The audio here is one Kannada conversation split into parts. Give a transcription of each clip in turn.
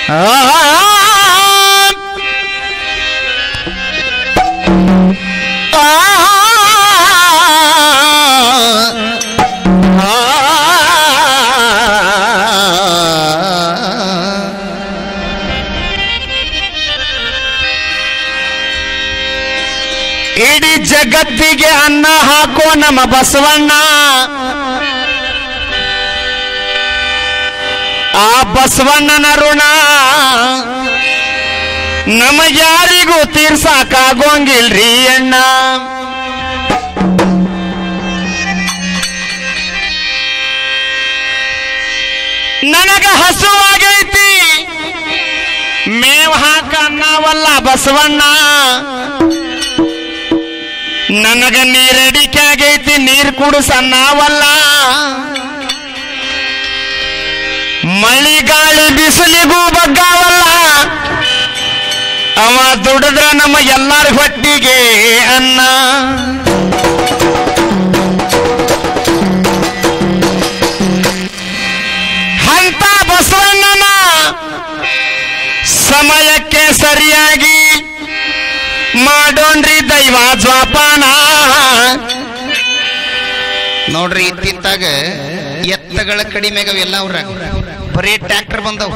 ಇಡೀ ಜಗತ್ತಿಗೆ ಅನ್ನ ಹಾಕೋ ನಮ್ಮ ಬಸವಣ್ಣ ಆ ಬಸವಣ್ಣನ ಋಣ ನಮಗ್ಯಾರಿಗೂ ತೀರ್ಸಾಕಾಗೋಂಗಿಲ್ರಿ ಅಣ್ಣ ನನಗ ಹಸುವಾಗೈತಿ ಮೇವ್ ಹಾಕ ಅನ್ನವಲ್ಲ ಬಸವಣ್ಣ ನನಗ ನೀರಡಿಕೆ ಆಗೈತಿ ನೀರ್ ಕುಡಿಸ ಅನ್ನವಲ್ಲ ಮಳಿ ಗಾಳಿ ಬಿಸಿಲಿಗೂ ಬಗ್ಗಾವಲ್ಲ ಅವ ದುಡಿದ್ರ ನಮ್ಮ ಎಲ್ಲಾರ ಹೊಟ್ಟಿಗೆ ಅನ್ನ ಅಂತ ಬಸವಣ್ಣನ ಸಮಯಕ್ಕೆ ಸರಿಯಾಗಿ ಮಾಡೋಣ್ರಿ ದೈವ ಜ್ವಾಪಾನ ನೋಡ್ರಿ ಇತ್ತಿತ್ತಾಗ ಎತ್ತಗಳ ಕಡಿಮೆಗ ಎಲ್ಲ ಅವ್ರ ಬರೀ ಟ್ರ್ಯಾಕ್ಟರ್ ಬಂದವ್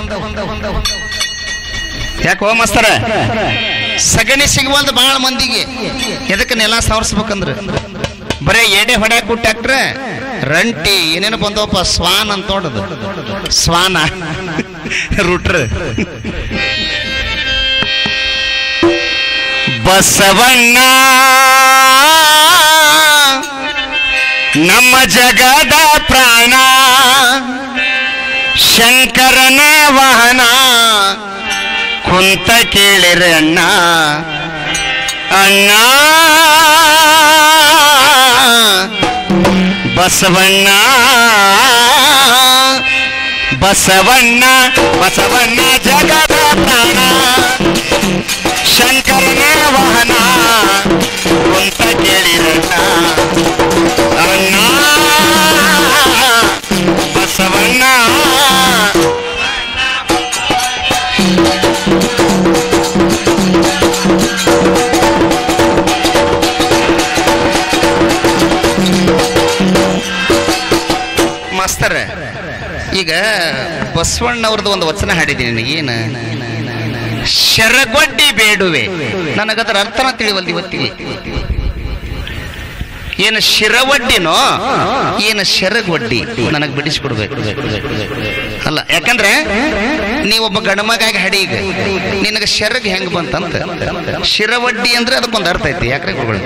ಯಾಕೆ ಹೋ ಮಸ್ತರ ಸಗಣಿ ಸಿಗುವಲ್ದು ಬಹಳ ಮಂದಿಗೆ ಎದಕ್ಕೆ ನೆಲ ಸಾವರ್ಸ್ಬೇಕಂದ್ರ ಬರೇ ಎಡೆ ಹೊಡ್ಯಾಕು ಟ್ರ್ಯಾಕ್ಟ್ರ ರಂಟಿ ಏನೇನು ಬಂದವಪ್ಪ ಸ್ವಾನ್ ಅಂತ ನೋಡದು ಸ್ವಾನ ರೂಟ್ರ್ ಬಸವಣ್ಣ ನಮ್ಮ ಜಗದ ಪ್ರಾಣ ಶಂಕರನ ವಾಹನ ಕುಂತ ಕೇಳಿರ ಅಣ್ಣ ಅಣ್ಣ ಬಸವಣ್ಣ ಬಸವಣ್ಣ ಬಸವಣ್ಣ ಜಗದ ಪ್ರಾಣ ಶಂಕರನ ವಾಹನ ಕುಂತ ಕೇಳಿರಣ್ಣ ಅಣ್ಣ ಬಸವಣ್ಣ ಮಾಸ್ತರ ಈಗ ಬಸವಣ್ಣವ್ರದ್ದು ಒಂದು ವಚನ ಹಾಡಿದ್ದೀನಿ ನನಗೆ ಏನು ಶರಗೊಡ್ಡಿ ಬೇಡುವೆ ನನಗದರ ಅರ್ಥನ ತಿಳಿವಲ್ದು ಇವತ್ತಿಗೆ ಏನು ಶಿರವಡ್ಡಿನೋ ಏನು ಶರಗೊಡ್ಡಿ ನನಗೆ ಬಿಡಿಸ್ಕೊಡ್ಬೇಕು ಅಲ್ಲ ಯಾಕಂದ್ರೆ ನೀವೊಬ್ಬ ಗಣಮಗಾಗಿ ಹಡಿ ಈಗ ನಿನಗೆ ಶರಗ್ ಹೆಂಗ್ ಬಂತಂತ ಶಿರವಡ್ಡಿ ಅಂದ್ರೆ ಅದಕ್ಕೊಂದು ಅರ್ಥ ಐತಿ ಯಾಕ್ರೆ ಗುರುಗಳು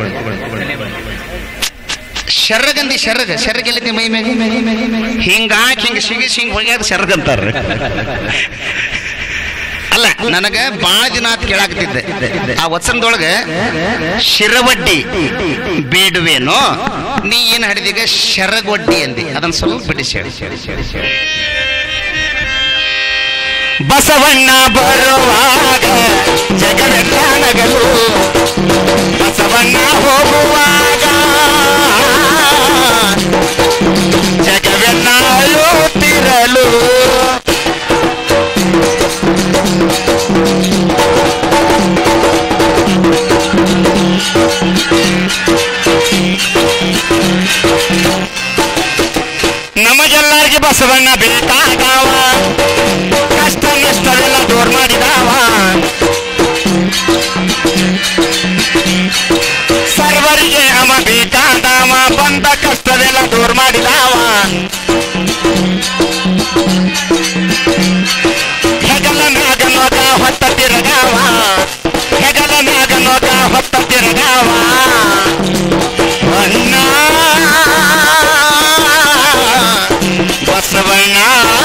ಶರ್ರಗಂದಿ ಶರ್ರಗ ಶರ್ರಗ ಎಲ್ಲಿದೆ ಮೈ ಮ್ಯಾಗ ಹಿಂಗಾಕಿ ಹಿಂಗ ಸಿಗಿಸಿ ಹಿಂಗ್ ಹೋಗ್ಯಾದ ಶರ್ರಗ ಅಂತಾರ ಅಲ್ಲ ನನಗ ಬಾಳ ದಿನ ಆತ್ ಕೇಳಾಕತ್ತಿದ್ದೆ ಆ ವಚನದೊಳಗ ಶಿರವಡ್ಡಿ ಬೇಡುವೇನೋ ನೀ ಏನ್ ಹಾಡಿದೀಗ ಶರಗೊಡ್ಡಿ ಅಂದಿ ಅದನ್ನ ಸ್ವಲ್ಪ ಬಿಡಿಸಿ ಹೇಳಿ ಬಸವಣ್ಣ ಬರುವಾಗ ಜಗವೆಲ್ಲ ನಗಲು ಬಸವಣ್ಣ ಹೋಗುವಾಗ ಜಗವೆಲ್ಲ ಅಳುತ್ತಿರಲು ನಮಗೆಲ್ಲರಿಗೆ ಬಸವಣ್ಣ ಬೇಕಾಗವ ಕಷ್ಟ ನಷ್ಟವೆಲ್ಲ ದೂರ ಮಾಡಿದವ ಸರ್ವರಿಗೆ ಅವ ಬೇಕಾದವ ಬಂದ ಕಷ್ಟವೆಲ್ಲ ದೂರ ಮಾಡಿದವ ಹೆಗಲ ಮ್ಯಾಗ ನೋಗ ಹೊತ್ತ ತಿರುಗಾವ ಹೆಗಲ ಮ್ಯಾಗ ನೋಗ ಹೊತ್ತ ತಿರುಗಾವ ಅಣ್ಣ ಬಸವಣ್ಣ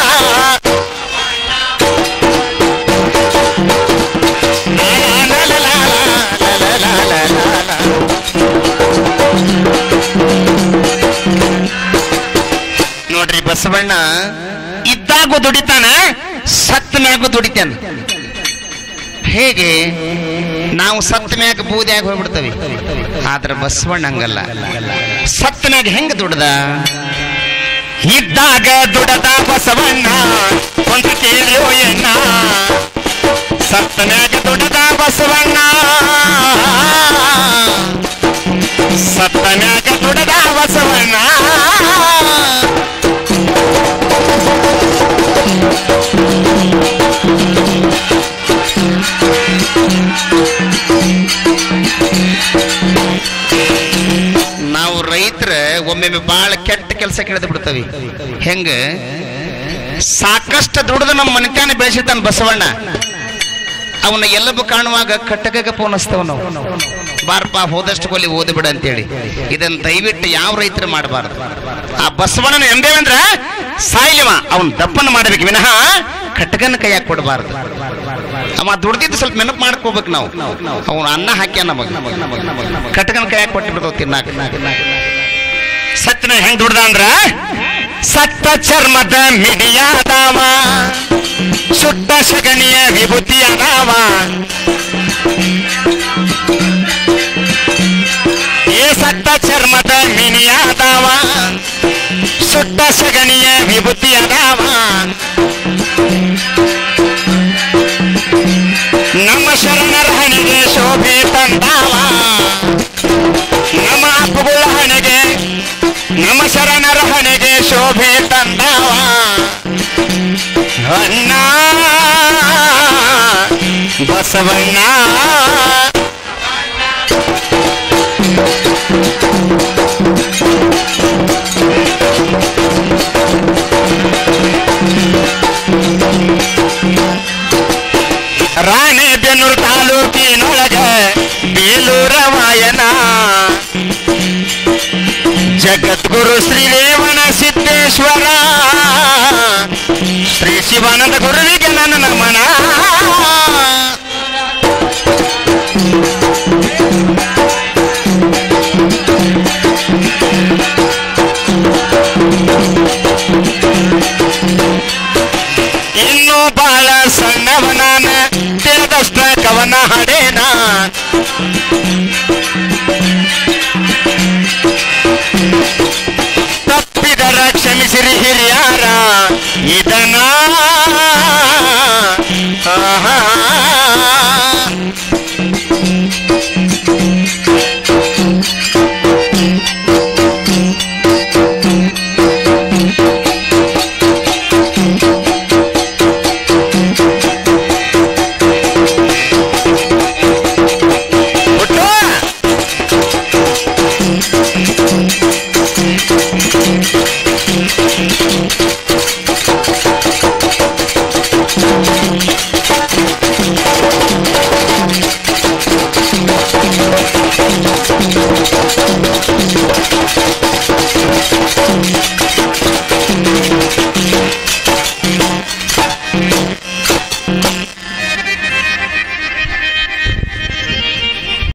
ನೋಡ್ರಿ ಬಸವಣ್ಣ ಇದ್ದಾಗೂ ದುಡಿತಾನ ಸತ್ತ ಮ್ಯಾಗೂ ದುಡಿತಾನ ಹೇಗೆ ನಾವು ಸತ್ತ ಮ್ಯಾಗ ಬೂದಿಯಾಗಿ ಹೋಗ್ಬಿಡ್ತೇವೆ ಆದ್ರೆ ಬಸವಣ್ಣ ಹಂಗಲ್ಲ ಸತ್ತ ಮ್ಯಾಗ ಹೆಂಗ ದುಡ್ದ ಇದ್ದಾಗ ದುಡದ ಬಸವಣ್ಣ ಒಂದು ಕೇಳಿಯೋ ಎಣ್ಣ ಸತ್ತನ್ಯಾಗ ದುಡದ ಬಸವಣ್ಣ ಸತ್ತನ್ಯಾಗ ದುಡದ ಬಸವಣ್ಣ ನಾವು ರೈತರ ಒಮ್ಮೊಮ್ಮೆ ಬಹಳ ಕೆಟ್ಟ ಕೆಲಸ ಕೆಳೆದು ಬಿಡ್ತವಿ ಹೆಂಗ ಸಾಕಷ್ಟು ದುಡ್ದು ನಮ್ಮ ಮನೆತಾನೆ ಬೆಳೆಸಿದ್ದಾನ ಬಸವಣ್ಣ ಅವನ ಎಲ್ಲಬು ಕಾಣುವಾಗ ಕಟ್ಟಗಗ ಪೋನಸ್ತವ ನಾವು ಬಾರಪ್ಪ ಹೋದಷ್ಟು ಕೊಲ್ಲಿ ಓದಿ ಬಿಡ ಅಂತೇಳಿ ಇದನ್ನ ದಯವಿಟ್ಟು ಯಾವ ರೈತರು ಮಾಡಬಾರ್ದು ಆ ಬಸವಣ್ಣನ ಎಂದೇವಂದ್ರ ಸಾಯ್ಲಿವ ಅವನ್ ದಪ್ಪನ ಮಾಡ್ಬೇಕು ವಿನಃ ಕಟ್ಟಗನ ಕೈಯಾಗ ಕೊಡಬಾರ್ದು ಅವ ದುಡ್ದಿದ್ದು ಸ್ವಲ್ಪ ನೆನಪು ಮಾಡ್ಕೋಬೇಕು ನಾವು ಅವನು ಅನ್ನ ಹಾಕ್ಯ ನಮಗ ಕಟ್ಟಗನ ಕೈಯಾಗ ಕೊಟ್ಟು ಬಿಡ್ತಾವ ತಿನ್ನಾಕ ಸತ್ತನ ಹೆಂಗ್ ದುಡ್ದ ಅಂದ್ರ ಸತ್ತ ಚರ್ಮದ ಮಿಡಿಯಾದವ ಸುಟ್ಟ ಸಗಣಿಯ ವಿಭೂತಿ ಅದಾವ ಏ ಸತ್ತ ಚರ್ಮದ ಮಿನಿಯಾದವ ಸುಟ್ಟ ಸಗಣಿಯ ವಿಭೂತಿ ಅದಾವ ನಮ್ಮ ಶರಣರ ಹಣಿಗೆ ಶೋಭೆ ತಂದಾವ ನಮ್ಮ ಅಪ್ಪುಗಳ ಹಣೆಗೆ ನಮ್ಮ ಶರಣರ ಹಣೆಗೆ ಶೋಭೆ ತಂದವ ಅಣ್ಣ ಬಸವಣ್ಣ ರಾಣೆಬೆನ್ನೂರು ತಾಲೂಕಿನೊಳಗ ಬೇಲೂರ ವಾಯನ ಜಗದ್ಗುರು ಶ್ರೀ ರೇವಣ ಸಿದ್ದೇಶ್ವರ ಶ್ರೀ ಶಿವಾನಂದ ಗುರುವಿಗೆ ನನ್ನ ನಮನ ಇನ್ನು ಬಾಳ ಸಣ್ಣವನಾನ ತಿಳಿದಷ್ಟ ಕವನ ಹಡೇನ ತಪ್ಪಿದರ ಕ್ಷಮಿಸಿರಿ ಹಿರಿಯಾರ ಇದನ ಆಹಾ